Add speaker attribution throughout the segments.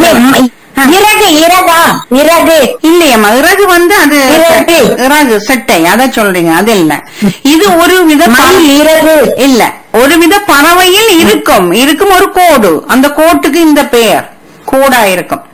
Speaker 1: ம- இறகு இறகா இறகு
Speaker 2: இல்லையம்மா இறகு வந்து அது
Speaker 1: இறகு.
Speaker 2: இறகு செட்டை அத சொல்றீங்க அது இல்ல இது ஒரு வித
Speaker 1: மயில் இறகு
Speaker 2: இல்ல ஒரு வித பறவையில் இருக்கும் இருக்கும் ஒரு கோடு அந்த கோட்டுக்கு இந்த பெயர் கோடா இருக்கும்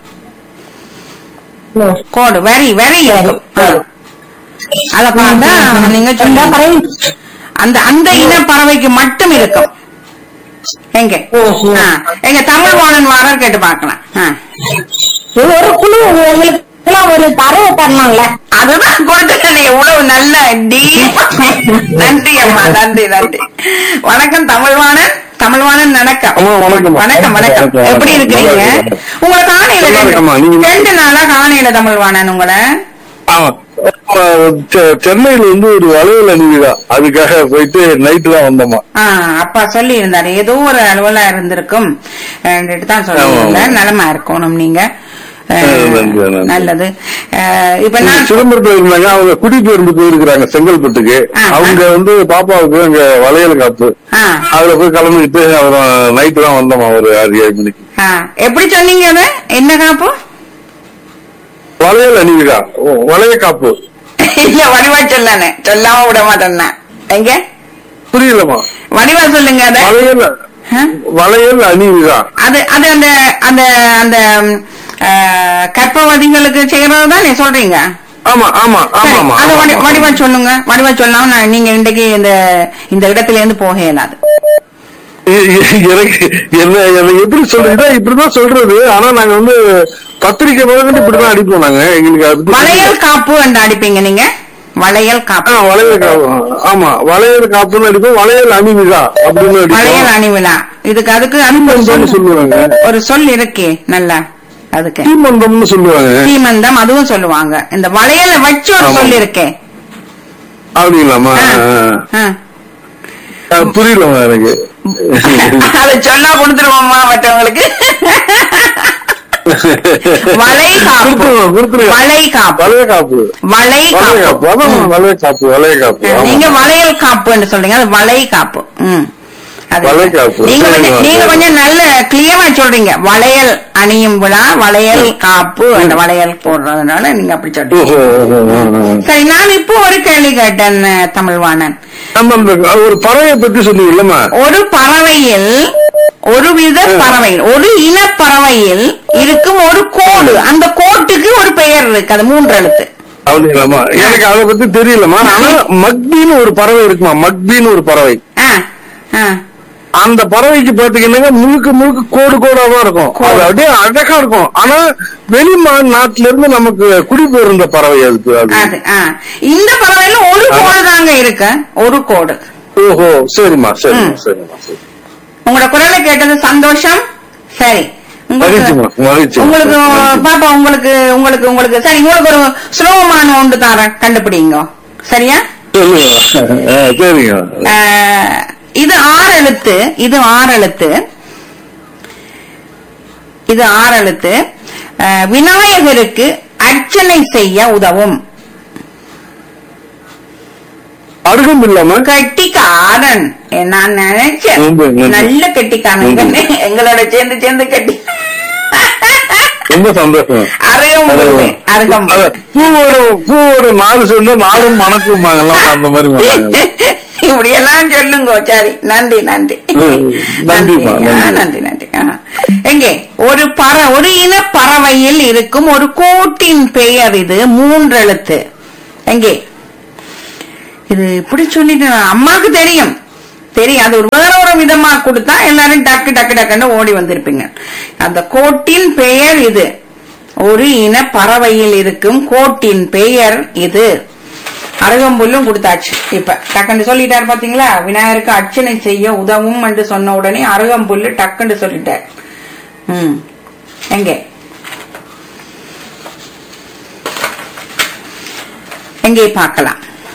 Speaker 2: கோடு வெரி வெரி இருக்கும் ஆ. அத பார்த்தா நீங்க
Speaker 1: அந்த
Speaker 2: சொன்ன
Speaker 1: பறவை
Speaker 2: அந்த அந்த இன பறவைக்கு மட்டும் இருக்கும் எங்க
Speaker 1: ஓஹோ.
Speaker 2: ஆ, எங்க தமிழ் வாணன் வாரர் கேட்டு பார்க்கலாம் ஆ.
Speaker 1: ஒரு குழு உங்களுக்கு ஒரு பறவை தரணும்ல
Speaker 2: அதுதான் கொடுத்துட்டேனே இவ்வளவு நல்ல deep. நன்றி அம்மா நன்றி நன்றி வணக்கம் தமிழ்வாணன் தமிழ்வாணன் வணக்கம்
Speaker 3: அம்மா, வணக்கம்.
Speaker 2: வணக்கம் வணக்கம்
Speaker 3: வணக்கம்.
Speaker 2: எப்படி இருக்கிறீங்க
Speaker 3: வணக்கம்.
Speaker 2: உங்களை காணையில
Speaker 3: நல்லா இருக்கேம்மா. நீங்க-
Speaker 2: ரெண்டு நாளா காணையில தமிழ்வாணன் உங்களை
Speaker 3: ஆமா ஆஹ் செ- சென்னையில இருந்து ஒரு வளையல் அணிவிதா அதுக்காக போயிட்டு நைட்டு தான் வந்தோமா
Speaker 2: ஆ, அப்பா சொல்லி இருந்தாரு ஏதோ ஒரு அலுவலா இருந்திருக்கும் அஹ் தான் சொல்லியிருந்தார்
Speaker 3: ஆமா.
Speaker 2: நலமா இருக்கணும் நீங்க அஹ்,
Speaker 3: ஆ, நன்றி, நன்றி.
Speaker 2: நல்லது அஹ், இப்ப நான்
Speaker 3: சிதம்பரத்துல இருந்தாங்க அவங்க குடிபெயர்ந்து போயிருக்கிறாங்க செங்கல்பட்டுக்கு
Speaker 2: ஆ, ஆ.
Speaker 3: அவங்க வந்து பாப்பாவுக்கு அங்க வளையல் காப்பு
Speaker 2: ஆ,
Speaker 3: அதுல போய் கலந்துக்கிட்டு அப்புறம் நைட்டு தான் வந்தோமா ஒரு ஆறு ஏழு மணிக்கு
Speaker 2: ஆ, எப்படி சொன்னீங்க அத என்ன காப்பு
Speaker 3: வளையல் அணிவிதா ஓ, வளைய காப்பு
Speaker 2: இல்ல வடிவா சொல்லானே சொல்லாம விட மாட்டேன்னா எங்க
Speaker 3: புரியலமா
Speaker 2: வடிவா சொல்லுங்க அத
Speaker 3: வளையல்
Speaker 2: ஆ?
Speaker 3: வளையல் அணிவிதா
Speaker 2: அது அது அந்த அந்த அந்த ம், ஆ, கர்ப்பவதிகளுக்கு செய்யறது தானே சொல்றீங்க
Speaker 3: ஆமா ஆமா
Speaker 2: சரி,
Speaker 3: ஆமா
Speaker 2: அது வடி-
Speaker 3: ஆமா
Speaker 2: வடிவா சொல்லுங்க வடிவா சொல்லாம நான் நீங்க இன்றைக்கு இந்த இந்த இடத்துல இருந்து போக இயலாது
Speaker 3: எ- எ- எனக்கு என்ன என்ன எப்படி சொல்றது இப்படிதான் சொல்றது ஆனா நாங்க வந்து பத்திரிக்கை முதல்ல இப்படிதான் அடிப்போம் நாங்க எங்களுக்கு அது பத்தி-
Speaker 2: வளையல் காப்பு என்று அடிப்பீங்க நீங்க வளையல்
Speaker 3: ஆ,
Speaker 2: காப்பு
Speaker 3: வளையல் காப்பு ஆமா வளையல் காப்புன்னு அடிப்போம் வளையல் அணிவிதா அப்படின்னு
Speaker 2: வளையல்
Speaker 3: அடிப்போம்
Speaker 2: அணிவிழா இதுக்கு அதுக்கு அதுக்கு ஒரு
Speaker 3: தீமந்தம்னு
Speaker 2: சொல்
Speaker 3: சொல்லுவாங்க
Speaker 2: ஒரு சொல் இருக்கே நல்லா அதுக்கு
Speaker 3: தீமந்தம்னு சொல்லுவாங்க
Speaker 2: சீமந்தம் அதுவும் சொல்லுவாங்க இந்த வளையல வச்சு ஒரு
Speaker 3: ஆமா.
Speaker 2: சொல் இருக்கே
Speaker 3: அப்படிங்களாமா
Speaker 2: ஆ,
Speaker 3: ஆ,
Speaker 2: ஆ.
Speaker 3: ஆ, புரியலமா எனக்கு
Speaker 2: அதை சொன்னா கொடுத்துருவோமா மற்றவங்களுக்கு வளை காப்பு
Speaker 3: கொடுத்துருவோம், கொடுத்துருவோம்.
Speaker 2: வளை காப்பு
Speaker 3: வளைய காப்பு
Speaker 2: வளை
Speaker 3: வளைய
Speaker 2: காப்பு
Speaker 3: காப்பு அதான் வளைய காப்பு வளைய காப்பு ஆமா.
Speaker 2: நீங்க வளையல் காப்புன்னு சொல்றீங்க அது வளை காப்பு ம் அது
Speaker 3: வளை காப்பு.
Speaker 2: நீங்க கொஞ்சம்
Speaker 3: சரி,
Speaker 2: நீங்க
Speaker 3: சரி.
Speaker 2: கொஞ்சம் நல்ல கிளியரா சொல்றீங்க வளையல் அணியும் விழா வளையல் காப்பு அந்த வளையல் போடுறதுனால நீங்க அப்படி சொல்றீங்க
Speaker 3: ஓஹோ, ஓஹோ, ஓஹோ.
Speaker 2: சரி நான் இப்போ ஒரு கேள்வி கேட்டேன் அஹ், தமிழ்வாணன்
Speaker 3: நம்ம அந்த ஒரு பறவையை பத்தி சொன்னீங்கல்லம்மா
Speaker 2: ஒரு பறவையில் ஒரு வித பறவையில் ஒரு இன பறவையில் இருக்கும் ஒரு கோடு அந்த கோட்டுக்கு ஒரு பெயர் இருக்கு அது மூன்று எழுத்து
Speaker 3: அப்படிங்களாமா எனக்கு அதை பத்தி தெரியலமா ஆனா மக்பின்னு ஒரு பறவை இருக்குமா மக்பின்னு ஒரு பறவை
Speaker 2: ஆ, ஆ.
Speaker 3: அந்த பறவைக்கு பாத்தீங்கன்னா முழுக்க முழுக்க கோடு கோடா தான் இருக்கும்
Speaker 2: கோடு.
Speaker 3: அது அப்படியே அழகா இருக்கும் ஆனா வெளி மா- நாட்டுல இருந்து நமக்கு குடிபெயர்ந்த பறவை அதுக்கு அது
Speaker 2: அது ஆ. இந்த பறவையில ஒரு கோடு தாங்க இருக்கு ஒரு கோடு
Speaker 3: ஓஹோ சரிம்மா சரிம்மா
Speaker 2: ம்.
Speaker 3: சரிம்மா சரி
Speaker 2: உங்களோட குரலை கேட்டது சந்தோஷம் சரி
Speaker 3: மகிழ்ச்சிம்மா
Speaker 2: உங்களுக்கு
Speaker 3: மகிழ்ச்சி
Speaker 2: உங்களுக்கு பாப்பா உங்களுக்கு உங்களுக்கு உங்களுக்கு சரி உங்களுக்கு ஒரு சுலபமான ஒன்று தரேன் கண்டுபிடிங்க சரியா
Speaker 3: சொல்லுங்க ஆ, சரிங்க
Speaker 2: ஆஹ், இது ஆறு எழுத்து இது ஆறு எழுத்து இது ஆறு எழுத்து ஆஹ், விநாயகருக்கு அர்ச்சனை செய்ய உதவும்
Speaker 3: அருகம் இல்லாம
Speaker 2: கட்டிக்காரன் ஏ, நான் நினைச்சேன்
Speaker 3: ரொம்ப நன்றி.
Speaker 2: நல்ல கட்டிக்காரன்
Speaker 3: நன்றி.
Speaker 2: எங்களோட சேர்ந்து சேர்ந்து கட்டி
Speaker 3: ரொம்ப சந்தோஷம்
Speaker 2: அருகம்புல் அருகம்புல்
Speaker 3: அத பூவோட பூவோட நாலு சேர்ந்தா நாலும் மணக்குமாங்கலாம் அந்த மாதிரி பண்ணாங்க
Speaker 2: இப்படி எல்லாம் சொல்லுங்க சரி நன்றி நன்றி
Speaker 3: ம், நன்றிம்மா,
Speaker 2: ஆ,
Speaker 3: நன்றி.
Speaker 2: நன்றி நன்றி ஆ. எங்கே ஒரு பற ஒரு இன பறவையில் இருக்கும் ஒரு கோட்டின் பெயர் இது மூன்று எழுத்து எங்கே இது இப்படி சொல்லிட்டு அம்மாக்கு தெரியும் தெரியும் அது ஒரு வேற ஒரு விதமா கொடுத்தா எல்லாரும் டக்கு டக்கு டக்குன்னு ஓடி வந்திருப்பீங்க அந்த கோட்டின் பெயர் இது ஒரு இன பறவையில் இருக்கும் கோட்டின் பெயர் இது அருகம்புல்லும் கொடுத்தாச்சு இப்ப டக்குன்னு சொல்லிட்டாரு பாத்தீங்களா விநாயகருக்கு அர்ச்சனை செய்ய உதவும் என்று சொன்ன உடனே அருகம்புல்லு டக்குன்னு சொல்லிட்டார் ம் எங்கே எங்கே பார்க்கலாம்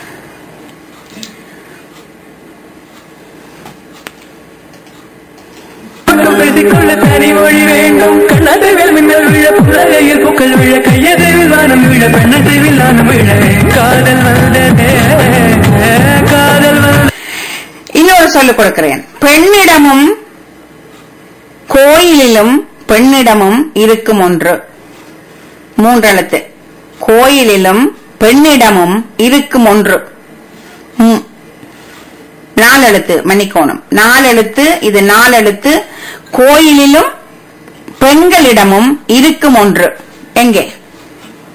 Speaker 4: பேசிக்கொள்ள தனி மொழி வேண்டும் கண்ணாதவில் மின்னல் விழ புலகையில் பூக்கள் விழ கையதவில் வானம் விழ பெண்ணத்தில் வானம் விழ காதல் வந்ததே காதல் வந்த
Speaker 2: இன்னொரு சொல்லிக் கொடுக்கிறேன் பெண்ணிடமும் கோயிலிலும் பெண்ணிடமும் இருக்கும் ஒன்று மூன்றெழுத்து கோயிலிலும் பெண்ணிடமும் இருக்கும் ஒன்று ம். நாலெழுத்து மன்னிக்கோணும் நாலெழுத்து இது நாலெழுத்து கோயிலிலும் பெண்களிடமும் இருக்கும் ஒன்று எங்கே